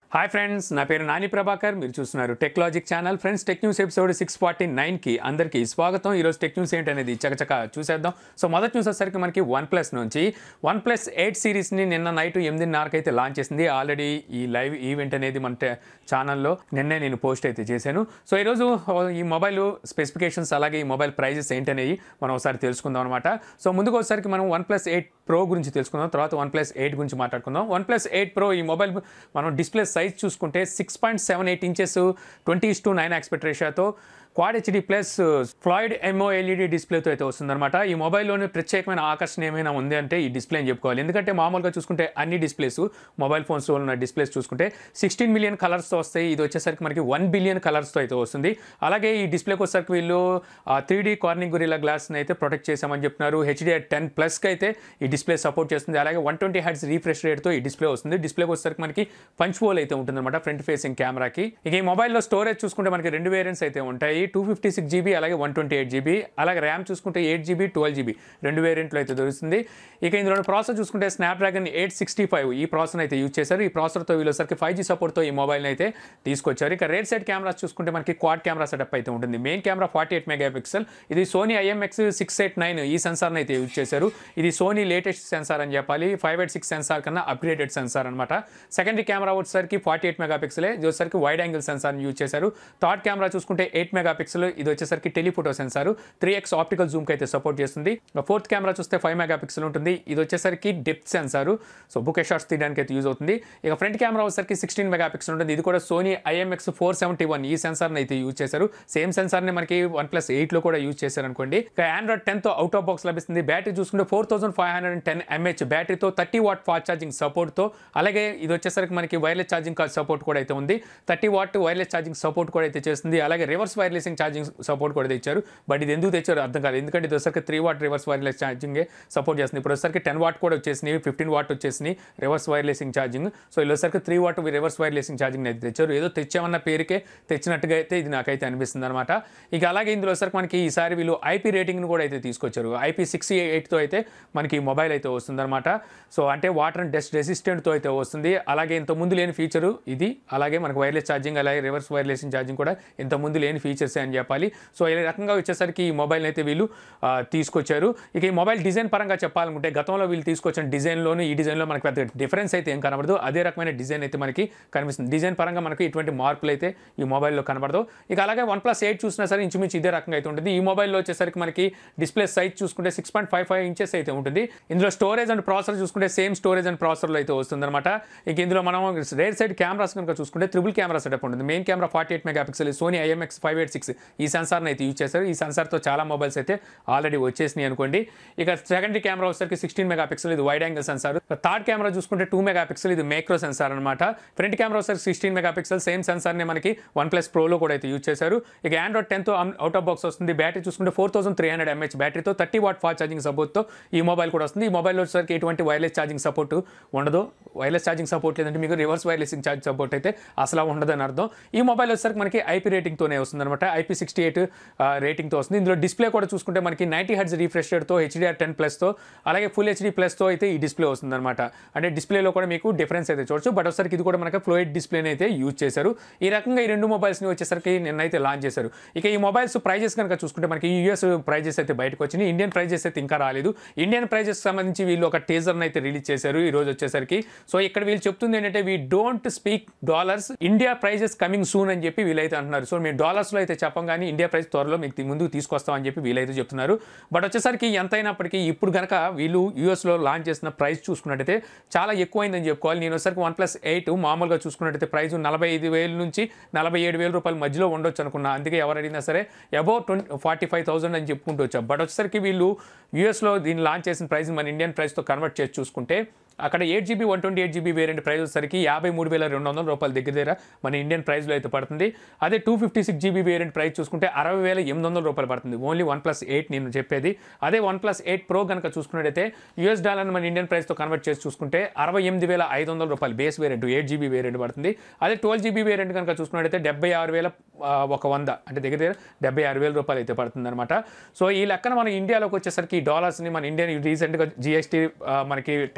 hi friends నా పేరు నాని ప్రభాకర్ మీరు చూస్తున్నారు Techlogic channel friends tech news episode six forty నైన్కి అందరికీ స్వాగతం ఈరోజు టెక్ న్యూస్ ఏంటనేది చకచక చూసేద్దాం సో మొదటి న్యూస్ వచ్చేసరికి మనకి వన్ ప్లస్ నుంచి వన్ ప్లస్ ఎయిట్ సిరీస్ని నిన్న నైట్ ఎనిమిదిన్నరకు అయితే లాంచ్ చేసింది ఆల్రెడీ ఈ లైవ్ ఈవెంట్ అనేది మన టే- ఛానల్లో నిన్నే నేను పోస్ట్ అయితే చేశాను సో ఈరోజు ఈ మొబైల్ స్పెసిఫికేషన్స్ అలాగే ఈ మొబైల్ ప్రైజెస్ ఏంటనేవి మనం ఒకసారి తెలుసుకుందాం అనమాట సో ముందుకు వచ్చేసరికి మనం వన్ ప్లస్ ఎయిట్ ప్రో గురించి తెలుసుకుందాం తర్వాత వన్ ప్లస్ ఎయిట్ గురించి మాట్లాడుకుందాం వన్ ప్లస్ ఎయిట్ ప్రో ఈ మొబైల్ మనం డిస్ప్లే సైజ్ చూసుకుంటే six point seven eight inches twenty to nine aspect రేషియాతో quad HD plus fluid AMOLED డిస్ప్లేతో అయితే వస్తుందన్నమాట ఈ మొబైల్లోనే ప్రత్యేకమైన ఆకర్షణ ఏమైనా ఉంది అంటే ఈ డిస్ప్లే అని చెప్పుకోవాలి ఎందుకంటే మామూలుగా చూసుకుంటే అన్ని డిస్ప్లేస్ మొబైల్ ఫోన్స్లో ఉన్న డిస్ప్లేస్ చూసుకుంటే సిక్స్టీన్ మిలియన్ కలర్స్తో వస్తాయి ఇది వచ్చేసరికి మనకి వన్ బిలియన్ కలర్స్తో అయితే వస్తుంది అలాగే ఈ డిస్ప్లేకి వచ్చేసరికి వీళ్ళు త్రీ డీ కార్నింగ్ గురిలా గ్లాస్ని అయితే ప్రొటెక్ట్ చేశామని చెప్తున్నారు హెచ్డిఆర్ టెన్ ప్లస్కి అయితే ఈ డిస్ప్లే సపోర్ట్ చేస్తుంది అలాగే వన్ ట్వంటీ హెడ్స్ రీఫ్రెష్ రేట్తో ఈ డిస్ప్లే వస్తుంది డిస్ప్లేకి వచ్చేసరికి మనకి పంచ్ హోల్ అయితే ఉంటుందన్నమాట ఫ్రంట్ ఫేసింగ్ కెమెరాకి ఇక ఈ మొబైల్లో స్టోరేజ్ చూసుకుంటే మనకి రెండు వేరియంట్స్ అయితే ఉంటాయి టూ ఫిఫ్టీ సిక్స్ జీబీ అలాగే వన్ ట్వంటీ ఎయిట్ జీబీ అలాగే ర్యామ్ చూసుకుంటే ఎయిట్ జీబీ ట్వెల్వ్ జీబీ రెండు వేరియంట్లో అయితే దొరుకుతుంది ఇక ఇందులో ప్రాసెసర్ చూసుకుంటే స్నాప్డ్రాగన్ ఎయిట్ సిక్స్టీ ఫైవ్ ఈ ప్రాసెసర్ అయితే యూజ్ చేశారు ఈ ప్రాసెసర్తో వీళ్ళసరికి ఫైవ్ జీ సపోర్ట్తో ఈ మొబైల్ని అయితే తీసుకొచ్చారు ఇక రేట్ సైడ్ కెమెరాస్ చూసుకుంటే మనకి క్వాడ్ కెమెరా సెటప్ అయితే ఉంటుంది main camera forty eight megapixel ఇది Sony IMX six eight nine ఈ సెన్సార్ని అయితే యూజ్ చేశారు ఇది సోనీ లేటెస్ట్ సెన్సార్ అని చెప్పాలి ఫైవ్ ఎయిట్ సిక్స్ సెన్సార్ కన్నా అప్గ్రేడెడ్ సెన్సార్ అనమాట సెకండరీ కెమెరా వచ్చేసరికి ఫార్టీ ఎయిట్ మెగా పిక్సెలే ఇది వచ్చేసరికి వైడ్ యాంగిల్ సెన్సార్ని యూజ్ చేశారు థర్డ్ కెమెరా చూసుకుంటే ఎయిట్ మెగా పిక్సెల్ ఇది వచ్చేసరికి telephoto sensor three X optical జూమ్కి అయితే సపోర్ట్ చేస్తుంది ఫోర్త్ కెమెరా చూస్తే ఫైవ్ మెగా పిక్సెల్ ఉంటుంది ఇది వచ్చేసరికి depth sensor so bokeh shots తీయడానికి అయితే యూజ్ అవుతుంది ఇక ఫ్రంట్ కెమెరా వచ్చేసరికి సిక్స్టీన్ మెగా పిక్సెల్ ఉంటుంది ఇది కూడా Sony IMX four seventy one ఈ సెన్సార్ని అయితే యూజ్ చేశారు సేమ్ సెన్సార్ని మనకి వన్ ప్లస్ ఎయిట్లో కూడా యూజ్ చేశారు అనుకోండి ఇక ఆండ్రాయిడ్ టెన్తో అవుట్ ఆఫ్ బాక్స్ లభిస్తుంది బ్యాటరీ చూసుకుంటే four thousand five hundred and ten mAh బ్యాటరీతో థర్టీ వాట్ ఫాస్ట్ ఛార్జింగ్ సపోర్ట్తో అలాగే ఇది వచ్చేసరికి మనకి వైర్లెస్ ఛార్జింగ్ సపోర్ట్ కూడా అయితే ఉంది thirty watt wireless charging support కూడా అయితే చేస్తుంది అలాగే రివర్స్ వైర్లెసింగ్ ఛార్జింగ్ సపోర్ట్ కూడా తెచ్చారు బట్ ఇది ఎందుకు తెచ్చారు అర్థం కాలేదు ఎందుకంటే ఇది వచ్చరికి three watt reverse wireless charging support చేస్తుంది ఇప్పుడు వచ్చరికి టెన్ వాట్ కూడా వచ్చేసినాయి ఫిఫ్టీన్ వాట్ వచ్చేసినాయి రివర్స్ వైర్లెసింగ్ ఛార్జింగ్ సో ఇలా వచ్చరికి త్రీ వాట్ రివర్స్ వైర్లెసింగ్ ఛార్జింగ్ అయితే తెచ్చారు ఏదో తెచ్చామన్న పేరుకే తెచ్చినట్టుగా అయితే ఇది నాకైతే అనిపిస్తుంది అనమాట ఇక అలాగే ఇందులో వచ్చరికి మనకి ఈసారి వీళ్ళు ఐపీ రేటింగ్ను కూడా అయితే తీసుకొచ్చారు ఐపీ సిక్స్ ఎయిట్తో అయితే మనకి ఈ మొబైల్ అయితే వస్తుందన్నమాట సో అంటే వాటర్ అండ్ డస్ట్ రెసిస్టెంట్తో అయితే వస్తుంది అలాగే ఇంత ముందు లేని ఫీచరు ఇది అలాగే మనకు వైర్లెస్ ఛార్జింగ్ అలాగే రివర్స్ వైర్లెసింగ్ ఛార్జింగ్ కూడా ఇంత ముందు లేని ఫీచర్స్ అని చెప్పాలి సో ఈ రకంగా వచ్చేసరికి ఈ మొబైల్ అయితే వీళ్ళు ఆ, తీసుకొచ్చారు ఇక ఈ మొబైల్ డిజైన్ పరంగా చెప్పాలనుకుంటే గతంలో వీళ్ళు తీసుకొచ్చిన డిజైన్లోను ఈ డిజైన్లో మనకి పెద్ద డిఫరెన్స్ అయితే ఏం కనబడదు అదే రకమైన డిజైన్ అయితే మనకి కనిపిస్తుంది డిజైన్ పరంగా మనకి ఇటువంటి మార్పులు అయితే ఈ మొబైల్లో కనబడదు ఇక అలాగే వన్ ప్లస్ ఎయిట్ చూసినా సరే ఇంచుమించు ఇదే రకంగా అయితే ఉంటుంది ఈ మొబైల్లో వచ్చేసరికి మనకి డిస్ప్లే సైజ్ చూసుకుంటే six point five five inches అయితే ఉంటుంది ఇందులో స్టోరేజ్ అండ్ ప్రాసెసర్ చూసుకుంటే సేమ్ స్టోరేజ్ అండ్ ప్రాసెసర్లో అయితే వస్తుందన్నమాట ఇక ఇందులో మనం రేర్ సైడ్ కెమెరాస్ కనుక చూసుకుంటే త్రిబుల్ కెమెరా సెటప్ ఉంటుంది main camera forty eight megapixel Sony IMX five eight six ఈ సెన్సార్ని అయితే యూజ్ చేశారు ఈ సెన్సార్తో చాలా మొబైల్స్ అయితే ఆల్రెడీ వచ్చేసినాయి అనుకోండి ఇక సెకండరీ కెమెరా వచ్చేసరికి సిక్స్టీన్ మెగా పిక్సెల్ ఇది wide angle sensor third camera చూసుకుంటే టూ మెగా పిక్సెల్ ఇది మైక్రో సెన్సార్ అనమాట ఫ్రంట్ కెమెరా వచ్చేసరికి సిక్స్టీన్ మెగా పిక్సెల్ సేమ్ సెన్సార్ని మనకి వన్ ప్లస్ ప్రోలో కూడా అయితే యూజ్ చేశారు ఇక ఆండ్రాయిడ్ టెన్తో అవుట్ ఆఫ్ బాక్స్ వస్తుంది బ్యాటరీ చూసుకుంటే four thousand three hundred mAh బ్యాటరీతో థర్టీ వాట్ ఫాస్ట్ ఛార్జింగ్ సపోర్ట్తో ఈ మొబైల్ కూడా వస్తుంది ఈ మొబైల్ వచ్చేసరికి ఎటువంటి వైర్లెస్ ఛార్జింగ్ సపోర్ట్ ఉండదు వైర్లెస్ ఛార్జింగ్ సపోర్ట్ లేదంటే మీకు రివర్స్ వైర్లెసింగ్ ఛార్జ్ సపోర్ట్ అయితే అసలు ఉండదని అర్థం ఈ మొబైల్ వచ్చేసరికి మనకి ఐపీ రేటింగ్తోనే వస్తుంది అనమాట ఐపీ సిక్స్టీ ఎయిట్ రేటింగ్తో వస్తుంది ఇందులో డిస్ప్లే కూడా చూసుకుంటే మనకి నైంటీ హెడ్స్ రీఫ్రెష్ రేట్తో హెచ్డిఆర్ టెన్ ప్లస్తో అలాగే ఫుల్ హెచ్డీ ప్లస్తో అయితే ఈ డిస్ప్లే వస్తుంది అనమాట అంటే డిస్ప్లేలో కూడా మీకు డిఫరెన్స్ అయితే చూడొచ్చు బట్ ఒకసారికి ఇది కూడా మనకి ఫ్లోయిడ్ డిస్ప్లేని అయితే యూజ్ చేశారు ఈ రకంగా ఈ రెండు మొబైల్స్ని వచ్చేసరికి నిన్న అయితే లాంచ్ చేశారు ఇక ఈ మొబైల్స్ ప్రైజెస్ కనుక చూసుకుంటే మనకి యూఎస్ ప్రైజెస్ అయితే బయటకు వచ్చినాయి ఇండియన్ ప్రైజెస్ అయితే ఇంకా రాలేదు ఇండియన్ ప్రైజెస్ సంబంధించి వీళ్ళు ఒక టీజర్ని అయితే రిలీజ్ చేశారు ఈ రోజు వచ్చేసరికి సో ఇక్కడ వీళ్ళు చెప్తుంది ఏంటంటే we don't speak dollars India prices coming soon అని చెప్పి వీళ్ళైతే అంటున్నారు సో మేము డాలర్స్లో అయితే చెప్పం కానీ ఇండియా ప్రైస్ త్వరలో మీకు ముందుకు తీసుకొస్తామని చెప్పి వీళ్ళైతే చెప్తున్నారు బట్ వచ్చేసరికి ఎంత అయినప్పటికీ ఇప్పుడు కనుక వీళ్ళు యూఎస్లో లాంచ్ చేసిన ప్రైస్ చూసుకున్నట్టయితే చాలా ఎక్కువైందని చెప్పుకోవాలి నేను వచ్చేసరికి వన్ ప్లస్ ఎయిట్ మామూలుగా చూసుకున్నట్టయితే ప్రైస్ నలభై ఐదు వేల నుంచి నలభై ఏడు వేల రూపాయల మధ్యలో ఉండొచ్చు అనుకున్నా అందుకే ఎవరు అడిగినా సరే above twenty forty five thousand అని చెప్పుకుంటూ వచ్చా బట్ వచ్చేసరికి వీళ్ళు యూఎస్లో దీన్ని లాంచ్ చేసిన ప్రైస్ మన ఇండియన్ ప్రైస్తో కన్వర్ట్ చేసి చూసుకుంటే అక్కడ eight GB one twenty eight GB variant price వచ్చేసరికి యాభై మూడు వేల రెండు వందల రూపాయల దగ్గర దగ్గర మన ఇండియన్ ప్రైస్లో అయితే పడుతుంది అదే two fifty six GB variant price చూసుకుంటే అరవై వేల ఎనిమిది వందల రూపాయలు పడుతుంది ఓన్లీ వన్ ప్లస్ ఎయిట్ నేను చెప్పేది అదే వన్ ప్లస్ ఎయిట్ ప్రో కనుక చూసుకున్నట్టయితే యూఎస్ డాలర్ మన ఇండియన్ ప్రైస్తో కన్వర్ట్ చేసి చూసుకుంటే అరవై ఎనిమిది వేల ఐదు వందల రూపాయలు base variant eight GB variant పడుతుంది అదే ట్వెల్వ్ జీబీ వేరియంట్ కనుక చూసుకున్నట్టయితే డెబ్బై ఆరు వేల ఆ, ఒక వంద అంటే దగ్గర దగ్గర డెబ్బై ఆరు వేల రూపాయలు అయితే పడుతుంది అనమాట సో ఈ లెక్కన మన ఇండియాలోకి వచ్చేసరికి ఈ డాలర్స్ని మన ఇండియన్ రీసెంట్గా జిఎస్టీ మనకి ట్యాక్స్ కూడా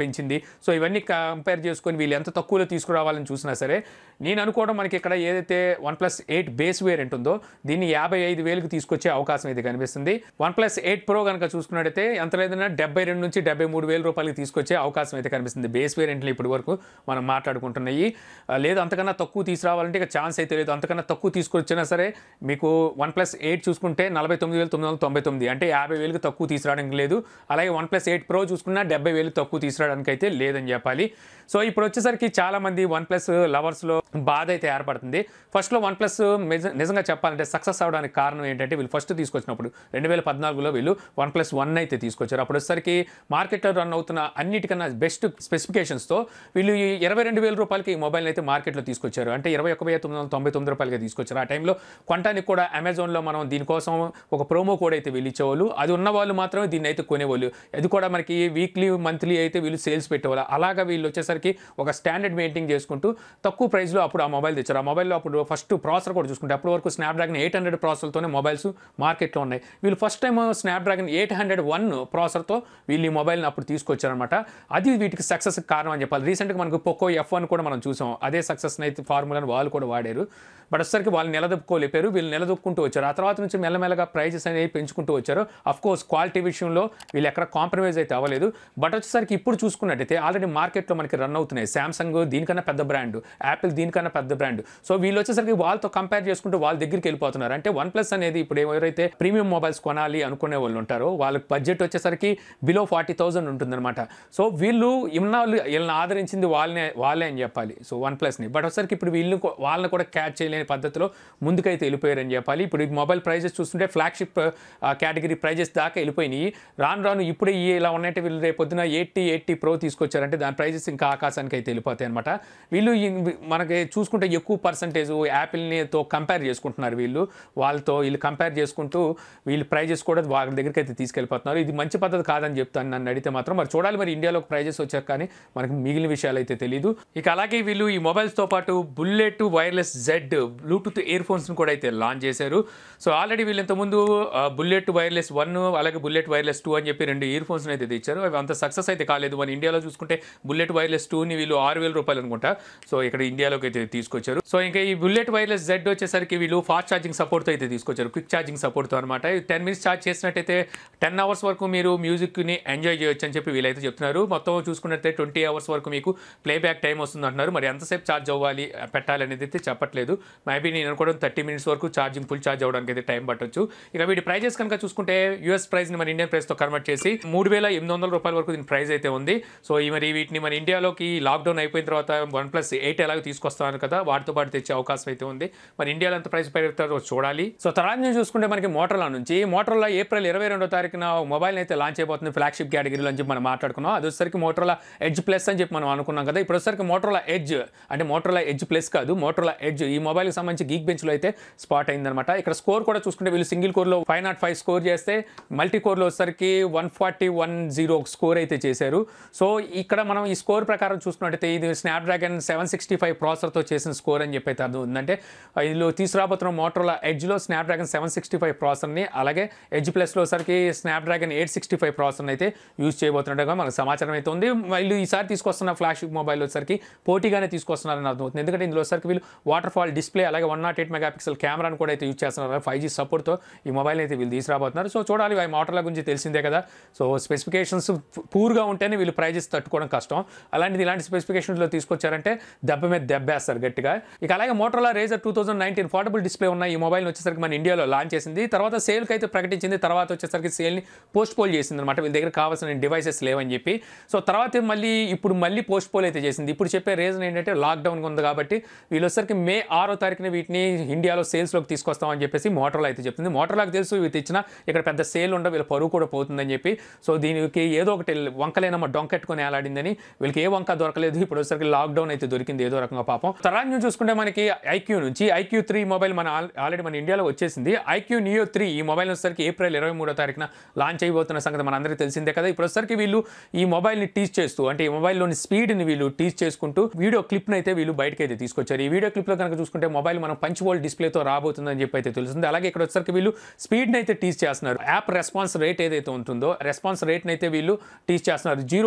పెంచింది సో ఇవన్నీ కంపేర్ చేసుకొని వీళ్ళు ఎంత తక్కువలో తీసుకురావాలని చూసినా సరే నేను అనుకోవడం మనకి ఇక్కడ ఏదైతే one plus eight base variant ఉందో దీన్ని యాభై ఐదు వేలకు తీసుకొచ్చే అవకాశం అయితే కనిపిస్తుంది వన్ ప్లస్ ఎయిట్ ప్రో కనుక చూసుకున్నట్టయితే ఎంత లేదన్నా డెబ్బై రెండు నుంచి డెబ్బై మూడు వేల రూపాయలకి తీసుకొచ్చే అవకాశం అయితే కనిపిస్తుంది బేస్ వేరియంట్లు ఇప్పటి వరకు మనం మాట్లాడుకుంటున్నాయి ఆ, లేదు అంతకన్నా తక్కువ తీసుకురావాలంటే ఇక ఛాన్స్ అయితే లేదు అంతకన్నా తక్కువ తీసుకొచ్చినా సరే మీకు వన్ ప్లస్ ఎయిట్ చూసుకుంటే నలభై తొమ్మిది వేల తొమ్మిది వందల తొంభై తొమ్మిది అంటే యాభై వేలకు తక్కువ తీసుకురావడానికి లేదు అలాగే వన్ ప్లస్ ఎయిట్ ప్రో చూసుకున్నా డెబ్బై వేలు తక్కువ తీసుకురావడానికి అయితే లేదని చెప్పాలి సో ఇప్పుడు వచ్చేసరికి చాలా మంది వన్ ప్లస్ లవర్స్లో బాధ అయితే ఏర్పడుతుంది ఫస్ట్లో వన్ ప్లస్ నిజంగా చెప్పాలంటే సక్సెస్ అవడానికి కారణం ఏంటంటే వీళ్ళు ఫస్ట్ తీసుకొచ్చినప్పుడు రెండు వేల పద్నాలుగులో వీళ్ళు వన్ ప్లస్ వన్ అయితే తీసుకొచ్చారు అప్పుడు వచ్చేసరికి మార్కెట్లో రన్ అవుతున్న అన్నిటికన్నా బెస్ట్ స్పెసిఫికేషన్స్తో వీళ్ళు ఈ ఇరవై రెండు వేల రూపాయలకి ఈ మొబైల్ అయితే మార్కెట్లో తీసుకొచ్చారు అంటే ఇరవై ఒక వెయ్యి తొమ్మిది వందల తొంభై తొమ్మిది రూపాయలకి తీసుకొచ్చారు ఆ టైంలో కొనడానికి కూడా అమెజాన్లో మనం దీనికోసం ఒక ప్రోమో కోడ్ అయితే వీళ్ళు ఇచ్చేవాళ్ళు అది ఉన్న వాళ్ళు మాత్రమే దీన్ని అయితే కొనేవాళ్ళు అది కూడా మనకి వీక్లీ మంత్లీ అయితే వీళ్ళు సేల్స్ పెట్టేవాళ్ళు అలాగా వీళ్ళు వచ్చేసరికి ఒక స్టాండర్డ్ మెయింటైన్ చేసుకుంటూ తక్కువ ప్రైస్లో అప్పుడు ఆ మొబైల్ తెచ్చారు ఆ మొబైల్లో అప్పుడు ఫస్ట్ ప్రాసెసర్ కూడా చూసుకుంటే అప్పటి వరకు స్నాప్డ్రాగన్ ఎయిట్ హండ్రెడ్ ప్రాసెసర్తోనే మొబైల్స్ మార్కెట్లో ఉన్నాయి వీళ్ళు first time Snapdragon eight hundred one ప్రాసెసర్తో వీళ్ళు ఈ మొబైల్ని అప్పుడు తీసుకొచ్చారనమాట అది వీటికి సక్సెస్ కారణం అని చెప్పాలి రీసెంట్గా మనకు పొక్కో ఎఫ్ వన్ కూడా మనం చూసాం అదే సక్సెస్ అయితే ఫార్ములాని వాళ్ళు కూడా వాడారు బట్ వచ్చేసరికి వాళ్ళు నిలదొక్కుకోలేపారు వీళ్ళు నిలదొక్కుంటూ వచ్చారు ఆ తర్వాత నుంచి మెల్లమెల్లగా ప్రైజెస్ అనేవి పెంచుకుంటూ వచ్చారు అఫ్ కోర్స్ క్వాలిటీ విషయంలో వీళ్ళు ఎక్కడ కాంప్రమైజ్ అయితే అవ్వలేదు బట్ వచ్చేసరికి ఇప్పుడు చూసుకున్నట్టయితే ఆల్రెడీ మార్కెట్లో మనకి రన్ అవుతున్నాయి శాంసంగ్ దీనికన్నా పెద్ద బ్రాండ్ యాపిల్ దీనికన్నా పెద్ద బ్రాండ్ సో వీళ్ళు వచ్చేసరికి వాళ్ళతో కంపేర్ చేసుకుంటూ వాళ్ళ దగ్గరికి వెళ్ళిపోతున్నారు అంటే వన్ ప్లస్ అనేది ఇప్పుడు ఎవరైతే ప్రీమియం మొబైల్స్ కొనాలి అనుకునే వాళ్ళు ఉంటారో వాళ్ళకి బడ్జెట్ వచ్చేసరికి బిలో ఫార్టీ థౌసండ్ ఉంటుందన్నమాట సో వీళ్ళు ఇన్నాళ్ళు వీళ్ళని ఆదరించింది వాళ్ళనే వాళ్ళే అని చెప్పాలి సో వన్ ప్లస్ని బట్ వచ్చేసరికి ఇప్పుడు వీళ్ళు కూ- వాళ్ళని కూడా క్యాచ్ చేయలేని పద్ధతిలో ముందుకైతే వెళ్ళిపోయారని చెప్పాలి ఇప్పుడు ఈ మొబైల్ ప్రైజెస్ చూస్తుంటే ఫ్లాగ్షిప్ కేటగిరీ ప్రైజెస్ దాకా వెళ్ళిపోయినాయి రాను రాను ఇప్పుడే ఈ ఇలా ఉన్నట్టు వీళ్ళు రేపు పొద్దున ఎయిటీ ఎయిటీ ప్రో తీసుకొచ్చారంటే దాని ప్రైజెస్ ఇంకా ఆకాశానికి అయితే వెళ్ళిపోతాయి అనమాట వీళ్ళు ఈ- మనకి చూసుకుంటే ఎక్కువ పర్సంటేజ్ యాపిల్నితో కంపేర్ చేసుకుంటున్నారు వీళ్ళు వాళ్ళతో వీళ్ళు కంపేర్ చేసుకుంటూ వీళ్ళు ప్రైజెస్ కూడా వాళ్ళ దగ్గరికి అయితే తీసుకెళ్ళిపోతున్నారు ఇది మంచి పద్ధతి కాదని చెప్తాను నన్ను అడిగితే మాత్రం మరి చూడాలి మరి ఇండియాలో ప్రైజెస్ వచ్చారు కానీ మనకి మిగిలిన విషయాలు అయితే తెలియదు ఇక అలాగే వీళ్ళు ఈ మొబైల్స్తో పాటు బుల్లెట్ వైర్లెస్ జెడ్ బ్లూటూత్ ఇయర్ ఫోన్స్ని కూడా అయితే లాంచ్ చేశారు సో ఆల్రెడీ వీళ్ళు ఇంతకుముందు ఆ, బుల్లెట్ వైర్లెస్ వన్ అలాగే బుల్లెట్ వైర్లెస్ టూ అని చెప్పి రెండు ఇయర్ ఫోన్స్ని అయితే తెచ్చారు అవి అంత సక్సెస్ అయితే కాలేదు మన ఇండియాలో చూసుకుంటే బుల్లెట్ వైర్లెస్ టూని వీళ్ళు ఆరు వేల రూపాయలు అనుకుంటా సో ఇక్కడ ఇండియాలోకి అయితే తీసుకొచ్చారు సో ఇంకా ఈ బుల్లెట్ వైర్లెస్ జెడ్ వచ్చేసరికి వీళ్ళు ఫాస్ట్ ఛార్జింగ్ సపోర్ట్తో అయితే తీసుకొచ్చారు క్విక్ ఛార్జింగ్ సపోర్ట్తో అనమాట టెన్ మినిట్స్ ఛార్జ్ చేసినట్టయితే టెన్ అవర్స్ వరకు మీరు మ్యూజిక్ని ఎంజాయ్ చేయొచ్చు అని చెప్పి వీళ్ళైతే చెప్తున్నారు మొత్తం చూసుకున్నట్లయితే ట్వంటీ అవర్స్ వరకు మీకు ప్లేబ్యాక్ టైం వస్తుంది అంటున్నారు మరి ఎంతసేపు ఛార్జ్ అవ్వాలి పెట్టాలి అనేది అయితే చెప్పట్లేదు మేబీ నేను అనుకోవడం థర్టీ మినిట్స్ వరకు ఛార్జింగ్ ఫుల్ ఛార్జ్ అవ్వడానికి అయితే టైం పట్టొచ్చు ఇక వీటి ప్రైజెస్ కనుక చూసుకుంటే యూఎస్ ప్రైస్ని మన ఇండియన్ ప్రైస్తో కన్వర్ట్ చేసి మూడు వేల ఎనిమిది వందల రూపాయల వరకు దీని ప్రైస్ అయితే ఉంది సో ఈ మరి వీటిని మన ఇండియాలోకి లాక్డౌన్ అయిపోయిన తర్వాత వన్ ప్లస్ ఎయిట్ ఎలాగో తీసుకొస్తాను కదా వాటితో పాటు తెచ్చే అవకాశం అయితే ఉంది మరి ఇండియాలో ఎంత ప్రైస్ పెరుగుతారో చూడాలి సో తర్వాత నుంచి చూసుకుంటే మనకి మోటర్లా నుంచి మోటర్లా ఏప్రిల్ ఇరవై రెండో తారీఖున మొబైల్ అయితే లాంచ్ అయిపోతుంది ఫ్లాగ్షిప్ కేటగిరీలో అని చెప్పి మనం మాట్లాడుకున్నాం అది వచ్చేసరికి మోటర్లా ఎడ్జ్ ప్లస్ అని చెప్పి మనం అనుకున్నాం కదా ఇప్పుడు వచ్చేసరికి మోటర్లా ఎడ్జ్ అంటే మోటర్లా ఎడ్జ్ ప్లస్ కాదు మోటర్లా ఎడ్జ్ ఈ మొబైల్కి సంబంధించి గీక్ బెంచ్లో అయితే స్పాట్ అయిందనమాట ఇక్కడ స్కోర్ కూడా చూసుకుంటే వీళ్ళు సింగిల్ కోర్లో ఫైవ్ నాట్ ఫైవ్ స్కోర్ చేస్తే మల్టీ కోర్లో వచ్చేసరికి one forty one zero score అయితే చేశారు సో ఇక్కడ మనం ఈ స్కోర్ ప్రకారం చూసుకున్నట్టయితే ఇది స్నాప్డ్రాగన్ సెవెన్ సిక్స్టీ ఫైవ్ ప్రాసెసర్తో చేసిన స్కోర్ అని చెప్పి అయితే అర్థం ఉందంటే ఇందులో తీసుకురాబోతున్న మోటరోలా ఎడ్జ్లో స్నాప్డ్రాగన్ సెవెన్ సిక్స్టీ ఫైవ్ ప్రాసెసర్ని అలాగే ఎడ్జ్ ప్లస్లో సరికి స్నాప్డ్రాగన్ ఎయిట్ సిక్స్టీ ఫైవ్ ప్రాసెసర్ని అయితే యూజ్ చేయబోతున్నట్టుగా మనకు సమాచారం అయితే ఉంది వీళ్ళు ఈసారి తీసుకొస్తున్న ఫ్లాగ్షిప్ మొబైల్ వచ్చేసరికి పోటీగానే తీసుకొస్తున్నారని అర్థమవుతుంది ఎందుకంటే ఇందులో వచ్చేసరికి వీళ్ళు వాటర్ ఫాల్ డిస్ప్లే అలాగే one naught eight megapixel కెమెరాను కూడా అయితే యూజ్ చేస్తున్నారు ఫైవ్ జీ సపోర్ట్తో ఈ మొబైల్ అయితే వీళ్ళు తీసుకురాబోతున్నారు సో చూడాలి ఆ మోటార్ల గురించి తెలిసిందే కదా సో స్పెసిఫికేషన్స్ పూర్గా ఉంటేనే వీళ్ళు ప్రైజెస్ తట్టుకోవడం కష్టం అలాంటిది ఇలాంటి స్పెసిఫికేషన్స్లో తీసుకొచ్చారంటే దెబ్బ మీద దెబ్బేస్తారు గట్టిగా ఇక అలాగే Motorola Razr two thousand nineteen portable display ఉన్న ఈ మొబైల్ వచ్చేసరికి మన ఇండియాలో లాంచ్ చేసింది తర్వాత సేల్కి అయితే ప్రకటించింది తర్వాత వచ్చేసరికి సేల్ని పోస్ట్ పోల్ చేసింది అనమాట వీళ్ళ దగ్గర కావాల్సిన డివైసెస్ లేవని చెప్పి సో తర్వాత మళ్ళీ ఇప్పుడు మళ్ళీ పోస్ట్ పోల్ అయితే చేసింది ఇప్పుడు చెప్పే రీజన్ ఏంటంటే లాక్డౌన్ ఉంది కాబట్టి వీళ్ళు వచ్చేసరికి మే ఆరో తారీఖున వీటిని ఇండియాలో సేల్స్లోకి తీసుకొస్తామని చెప్పేసి మోటార్లో అయితే చెప్తుంది మోటార్లకు తెలుసు ఇవి తెచ్చినా ఇక్కడ పెద్ద సేల్ ఉండవు వీళ్ళ పరువు కూడా పోతుందని చెప్పి సో దీనికి ఏదో ఒకటి వంకలేనమ్మ డొంకెట్టుకొని ఏలాడిందని వీళ్ళకి ఏ వంక దొరకలేదు ఇప్పుడు వచ్చేసరికి లాక్డౌన్ అయితే దొరికింది ఏదో రకంగా పాపం తర్వాత నుంచి చూసుకుంటే మనకి ఐక్యూ నుంచి ఐక్యూ త్రీ మొబైల్ మన ఆల్రెడీ మన ఇండియాలో వచ్చేసింది ఐక్యూ నియో త్రీ ఈ మొబైల్ వచ్చేసరికి ఏప్రిల్ ఇరవై మూడో తారీఖున లాంచ్ అయిపోతున్న సంగతి మనందరికీ తెలిసిందే కదా ఇప్పుడు వచ్చేసరికి వీళ్ళు ఈ మొబైల్ని టీచ్ చేస్తూ అంటే ఈ మొబైల్లోని స్పీడ్ని వీళ్ళు టీచ్ చేసుకుంటూ వీడియో క్లిప్ని అయితే వీళ్ళు బయటకి అయితే తీసుకొచ్చారు ఈ వీడియో క్లిప్లో కనుక చూసుకుంటే మొబైల్ మనం పంచ్ వోల్డ్ డిస్ప్లేతో రాబోతుందని చెప్పి అయితే తెలుస్తుంది అలాగే ఇక్కడ వచ్చేసరికి వీళ్ళు స్పీడ్ని అయితే టీచ్ చేస్తున్నారు యాప్ రెస్పాన్స్ రేట్ ఏదైతే ఉంటుందో రెస్పాన్స్ రేట్ని అయితే వీళ్ళు టీచ్ చేస్తున్నారు జీరో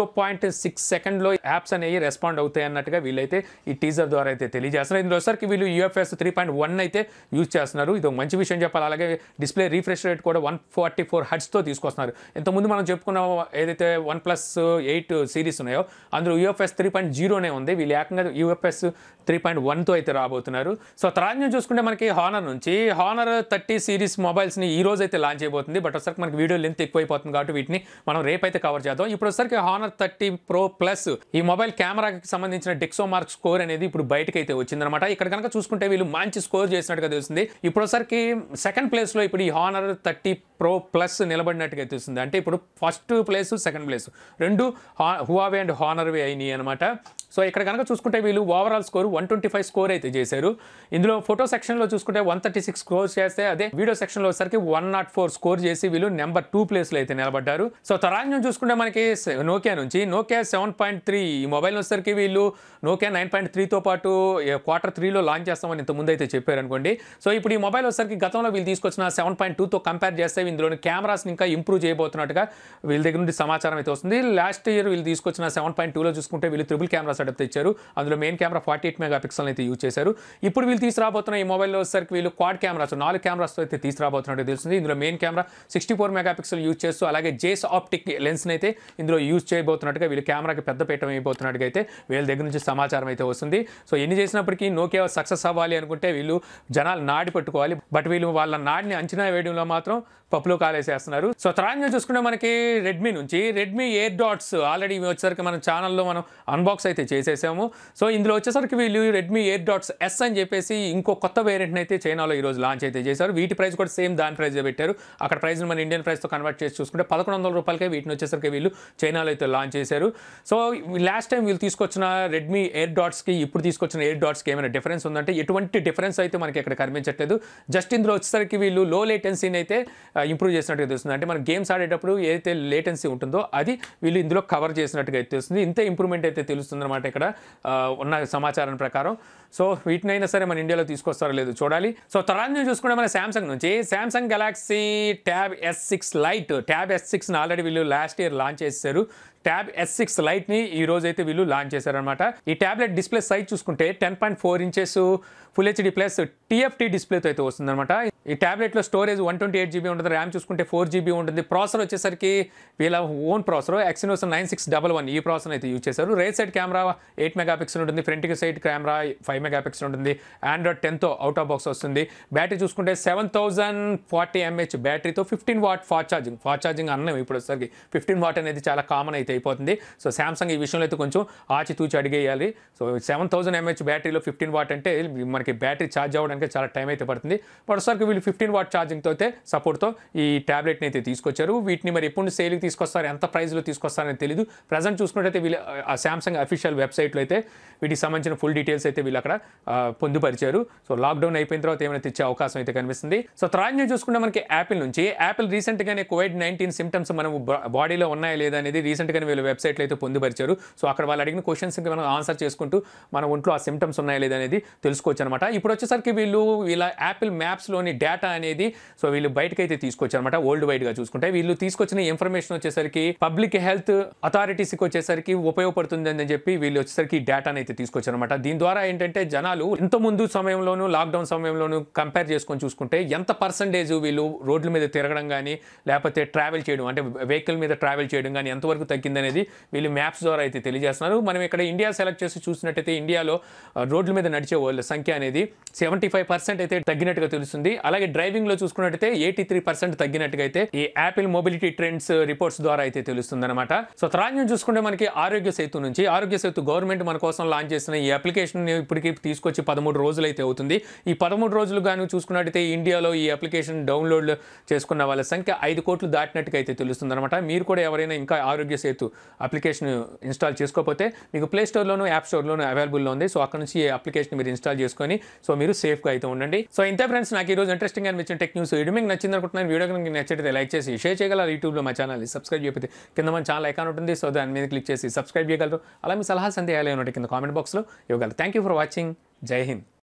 పాయింట్ సిక్స్ సెకండ్లో యాప్స్ అనేవి రెస్పాండ్ అవుతాయి అన్నట్టుగా వీళ్ళైతే ఈ టీజర్ ద్వారా అయితే తెలియజేస్తున్నారు ఇందులో వచ్చరికి వీళ్ళు యూఎఫ్ఎస్ త్రీ పాయింట్ వన్ అయితే యూజ్ చేస్తున్నారు ఇది ఒక మంచి విషయం చెప్పాలి అలాగే డిస్ప్లే రీఫ్రెష్ రేట్ కూడా వన్ ఫార్టీ ఫోర్ హెడ్స్తో తీసుకొస్తున్నారు ఇంతకుముందు మనం చెప్పుకున్న ఏదైతే వన్ ప్లస్ ఎయిట్ సిరీస్ ఉన్నాయో అందులో యూఎఫ్ఎస్ త్రీ పాయింట్ జీరోనే ఉంది వీళ్ళు ఏకంగా యూఎఫ్ఎస్ త్రీ పాయింట్ వన్తో అయితే రాబోతున్నారు సో తర్వాత నుంచి చూసుకుంటే మనకి హానర్ నుంచి హానర్ థర్టీ సిరీస్ మొబైల్స్ని ఈ రోజు అయితే లాంచ్ అయిపోతుంది బట్ ఒకసారి మనకి వీడియో లెంత్ ఎక్కువైపోతుంది కాబట్టి వీటిని మనం రేపైతే కవర్ చేద్దాం ఇప్పుడు వచ్చరికి హానర్ థర్టీ ప్రో ప్లస్ ఈ మొబైల్ కెమెరాకి సంబంధించిన డెక్సో మార్క్ స్కోర్ అనేది ఇప్పుడు బయటకు అయితే వచ్చిందనమాట ఇక్కడ కనుక చూసుకుంటే వీళ్ళు మంచి స్కోర్ చేసినట్టుగా తెలుస్తుంది ఇప్పుడు ఒకసారికి సెకండ్ ప్లేస్లో ఇప్పుడు ఈ హానర్ థర్టీ ప్రో ప్లస్ నిలబడినట్టుగా తెలుస్తుంది అంటే ఇప్పుడు ఫస్ట్ ప్లేస్ సెకండ్ ప్లేస్ రెండు హువావే అండ్ హానర్వే అయినాయి అనమాట సో ఇక్కడ కనుక చూసుకుంటే వీళ్ళు overall score one twenty five score అయితే చేశారు ఇందులో ఫోటో సెక్షన్లో చూసుకుంటే వన్ థర్టీ సిక్స్ స్కోర్ చేస్తే అదే వీడియో సెక్షన్లో వచ్చేసరికి వన్ నాట్ ఫోర్ స్కోర్ చేసి వీళ్ళు నెంబర్ టూ ప్లేస్లో అయితే నిలబడ్డారు సో తరాజ్యం చూసుకుంటే మనకి నోకియా నుంచి నోకియా సెవెన్ పాయింట్ త్రీ ఈ మొబైల్ వచ్చేసరికి వీళ్ళు నోకియా నైన్ పాయింట్ త్రీతో పాటు క్వార్టర్ త్రీలో లాంచ్ చేస్తామని ఇంత ముందు అయితే చెప్పారు అనుకోండి సో ఇప్పుడు ఈ మొబైల్ వచ్చేసరికి గతంలో వీళ్ళు తీసుకొచ్చిన సెవెన్ పాయింట్ టూతో కంపేర్ చేస్తే ఇందులోని కెమెరాస్ని ఇంకా ఇంప్రూవ్ చేయబోతున్నట్టుగా వీళ్ళ దగ్గర నుండి సమాచారం అయితే వస్తుంది లాస్ట్ ఇయర్ వీళ్ళు తీసుకొచ్చిన సెవెన్ పాయింట్ టూలో చూసుకుంటే వీళ్ళు త్రిబుల్ కెమెరా సెటప్ తెచ్చారు అందులో main camera forty eight megapixel అయితే యూజ్ చేశారు ఇప్పుడు వీళ్ళు తీసుకురాబోతున్న ఈ మొబైల్లో వచ్చేసరికి వీళ్ళు క్వాడ్ కెమెరాస్ నాలుగు కెమెరాస్తో అయితే తీసుకురాబోతున్నట్టు తెలుస్తుంది ఇందులో main camera sixty four megapixel use చేస్తూ అలాగే జేస్ ఆప్టిక్ లెన్స్ని అయితే ఇందులో యూజ్ చేయబోతున్నట్టుగా వీళ్ళు కెమెరాకి పెద్ద పీఠం అయిపోతున్నట్టుగా అయితే వీళ్ళ దగ్గర నుంచి సమాచారం అయితే వస్తుంది సో ఎన్ని చేసినప్పటికీ నోకియా సక్సెస్ అవ్వాలి అనుకుంటే వీళ్ళు జనాలు నాడి పట్టుకోవాలి బట్ వీళ్ళు వాళ్ళ నాడిని అంచనా వేయడంలో మాత్రం పప్పులో కాలేసేస్తున్నారు సో తర్వాత చూసుకుంటే మనకి రెడ్మీ నుంచి రెడ్మీ ఎయిర్ డాట్స్ ఆల్రెడీ ఇవి వచ్చేసరికి మన ఛానల్లో మనం అన్బాక్స్ అయితే చేసేసాము సో ఇందులో వచ్చేసరికి వీళ్ళు రెడ్మీ ఎయిర్ డాట్స్ ఎస్ అని చెప్పేసి ఇంకో కొత్త వేరియంట్ని అయితే చైనాలో ఈ రోజు లాంచ్ అయితే చేశారు వీటి ప్రైస్ కూడా సేమ్ దాని ప్రైస్ పెట్టారు అక్కడ ప్రైస్ మన ఇండియన్ ప్రైస్తో కన్వర్ట్ చేసి చూసుకుంటే పదకొండు వందల రూపాయలకే వీటిని వచ్చేసరికి వీళ్ళు చైనాలో అయితే లాంచ్ చేశారు సో లాస్ట్ టైం వీళ్ళు తీసుకొచ్చిన రెడ్మీ ఎయిర్ డాట్స్కి ఇప్పుడు తీసుకొచ్చిన ఎయిర్ డాట్స్కి ఏమైనా డిఫరెన్స్ ఉందంటే ఎటువంటి డిఫరెన్స్ అయితే మనకి ఇక్కడ కనిపించట్లేదు జస్ట్ ఇందులో వచ్చేసరికి వీళ్ళు లో లేటెన్సీని అయితే ఇంప్రూవ్ చేసినట్టుగా తెలుస్తుంది అంటే మనం గేమ్స్ ఆడేటప్పుడు ఏదైతే లేటెన్సీ ఉంటుందో అది వీళ్ళు ఇందులో కవర్ చేసినట్టుగా అయితే తెలుస్తుంది ఇంతే ఇంప్రూవ్మెంట్ అయితే తెలుస్తుంది అనమాట ఇక్కడ ఆ, ఉన్న సమాచారం ప్రకారం సో వీటినైనా సరే మన ఇండియాలో తీసుకొస్తారో లేదు చూడాలి సో తర్వాత నుంచి చూసుకుంటే మన శాంసంగ్ నుంచి Samsung Galaxy Tab S six lite Tab S సిక్స్ని ఆల్రెడీ వీళ్ళు లాస్ట్ ఇయర్ లాంచ్ చేశారు ట్యాబ్ ఎస్ సిక్స్ లైట్ని ఈ రోజు అయితే వీళ్ళు లాంచ్ చేశారనమాట ఈ ట్యాబ్లెట్ డిస్ప్లే సైజ్ చూసుకుంటే ten point four inches full HD plus TFT డిస్ప్లేతో అయితే వస్తుందన్నమాట ఈ ట్యాబ్లెట్లో storage one twenty eight GB ఉంటుంది ర్యామ్ చూసుకుంటే ఫోర్ జీబీ ఉంటుంది ప్రాసెసర్ వచ్చేసరికి వీళ్ళ own processor Exynos nine six double one ఈ ప్రాసెసర్ అయితే యూజ్ చేశారు right side camera eight megapixel ఉంటుంది front side camera five megapixel ఉంటుంది ఆండ్రాయిడ్ టెన్తో అవుట్ ఆఫ్ బాక్స్ వస్తుంది బ్యాటరీ చూసుకుంటే సెవెన్ థౌసండ్ ఫార్టీ ఎంహెచ్ బ్యాటరీతో fifteen watt fast charging fast charging అన్నం ఇప్పుడు వచ్చేసరికి ఫిఫ్టీన్ వాట్ అనేది చాలా కామన్ అయితే అయిపోతుంది సో శాంసంగ్ ఈ విషయంలో అయితే కొంచెం ఆచితూచి అడిగేయాలి సో సెవెన్ థౌసండ్ ఎంహెచ్ బ్యాటరీలో ఫిఫ్టీన్ వాట్ అంటే మనకి బ్యాటరీ ఛార్జ్ అవ్వడానికి చాలా టైం అయితే పడుతుంది బట్ ఒకసారి వీళ్ళు ఫిఫ్టీన్ వాట్ ఛార్జింగ్తో అయితే సపోర్ట్తో ఈ ట్యాబ్లెట్ని అయితే తీసుకొచ్చారు వీటిని మరి ఎప్పుడు సేల్కి తీసుకొస్తారు ఎంత ప్రైస్లో తీసుకొస్తారని తెలియదు ప్రజెంట్ చూసుకున్నట్టయితే వీళ్ళు ఆ శాంసంగ్ అఫీషియల్ వెబ్సైట్లో అయితే వీటికి సంబంధించిన ఫుల్ డీటెయిల్స్ అయితే వీళ్ళు అక్కడ ఆ, పొందుపరిచారు సో లాక్డౌన్ అయిపోయిన తర్వాత ఏమైనా తెచ్చే అవకాశం అయితే కనిపిస్తుంది సో తర్వాత నుంచి చూసుకుంటే మనకి యాపిల్ నుంచి యాపిల్ రీసెంట్గానే కోవిడ్ నైన్టీన్ సిమ్టమ్స్ మనం బాడీలో ఉన్నాయా లేదా అనేది రీసెంట్గానే వీళ్ళు వెబ్సైట్లో అయితే పొందుపరిచారు సో అక్కడ వాళ్ళు అడిగిన క్వశ్చన్స్కి మనం ఆన్సర్ చేసుకుంటూ మన ఒంట్లో ఆ సిమ్టమ్స్ ఉన్నాయా లేదా అనేది తెలుసుకోవచ్చు అనమాట ఇప్పుడు వచ్చేసరికి వీళ్ళు వీళ్ళ యాపిల్ మ్యాప్స్లోని డేటా అనేది సో వీళ్ళు బయటకు అయితే తీసుకొచ్చారు అనమాట వరల్డ్ వైడ్గా చూసుకుంటే వీళ్ళు తీసుకొచ్చిన ఇన్ఫర్మేషన్ వచ్చేసరికి పబ్లిక్ హెల్త్ అథారిటీస్కి వచ్చేసరికి ఉపయోగపడుతుంది అని చెప్పి వీళ్ళు వచ్చేసరికి ఈ డేటాని అయితే తీసుకొచ్చారు అనమాట దీని ద్వారా ఏంటంటే జనాలు ఇంత ముందు సమయంలోనూ లాక్డౌన్ సమయంలోనూ కంపేర్ చేసుకొని చూసుకుంటే ఎంత పర్సంటేజ్ వీళ్ళు రోడ్ల మీద తిరగడం కానీ లేకపోతే ట్రావెల్ చేయడం అంటే వెహికల్ మీద ట్రావెల్ చేయడం కానీ ఎంతవరకు తగ్గిందనేది వీళ్ళు మ్యాప్స్ ద్వారా అయితే తెలియజేస్తున్నారు మనం ఇక్కడ ఇండియా సెలెక్ట్ చేసి చూసినట్టయితే ఇండియాలో ఆ, రోడ్ల మీద నడిచే వాళ్ళ సంఖ్య అనేది సెవెంటీ ఫైవ్ పర్సెంట్ అయితే తగ్గినట్టుగా తెలుస్తుంది అలాగే డ్రైవింగ్ లో చూసుకున్నట్టయితే ఎయిటీ త్రీ పర్సెంట్ తగ్గినట్టుగా అయితే ఈ యాపిల్ మొబిలిటీ ట్రెండ్స్ రిపోర్ట్స్ ద్వారా అయితే తెలుస్తుంది అనమాట సో తర్వాత నుంచి చూసుకుంటే మనకి ఆరోగ్య సేతు నుంచి ఆరోగ్య సేతు గవర్నమెంట్ మన కోసం లాంచ్ చేసిన ఈ అప్లికేషన్ ఇప్పటికి తీసుకొచ్చి పదమూడు రోజులు అయితే అవుతుంది ఈ పదమూడు రోజులు గాను చూసుకున్నట్టయితే ఇండియాలో ఈ అప్లికేషన్ డౌన్లోడ్ చేసుకున్న వాళ్ళ సంఖ్య ఐదు కోట్లు దాటినట్టుగా అయితే తెలుస్తుంది అనమాట మీరు కూడా ఎవరైనా ఇంకా ఆరోగ్య సేతు అప్లికేషన్ ఇన్స్టాల్ చేసుకోకపోతే మీకు ప్లే స్టోర్లోను యాప్ స్టోర్లోను అవైలబుల్లో ఉంది సో అక్కడ నుంచి ఈ అప్లికేషన్ మీరు ఇన్స్టాల్ చేసుకొని సో మీరు సేఫ్గా అయితే ఉండండి సో ఇంతే ఫ్రెండ్స్ నాకు ఈ రోజు ఇంట్రెస్టింగ్ అనిపించిన టెక్ న్యూస్ వీడియో మీకు నచ్చింది అనుకుంటున్నాను వీడియో కనుక మీకు నచ్చితే లైక్ చేసి షేర్ చేయగలరు యూట్యూబ్లో మా ఛానల్ సబ్స్క్రైబ్ చేయకపోతే కింద మన ఛానల్ ఐకాన్ ఉంటుంది సో దాని మీద క్లిక్ చేసి సబ్స్క్రైబ్ చేయగలరు అలా మీ సలహా సందేహాలు ఏమైనా కింద కామెంట్ బాక్స్లో ఇవ్వగలరు థ్యాంక్ యూ ఫర్ వాచింగ్ జై హింద్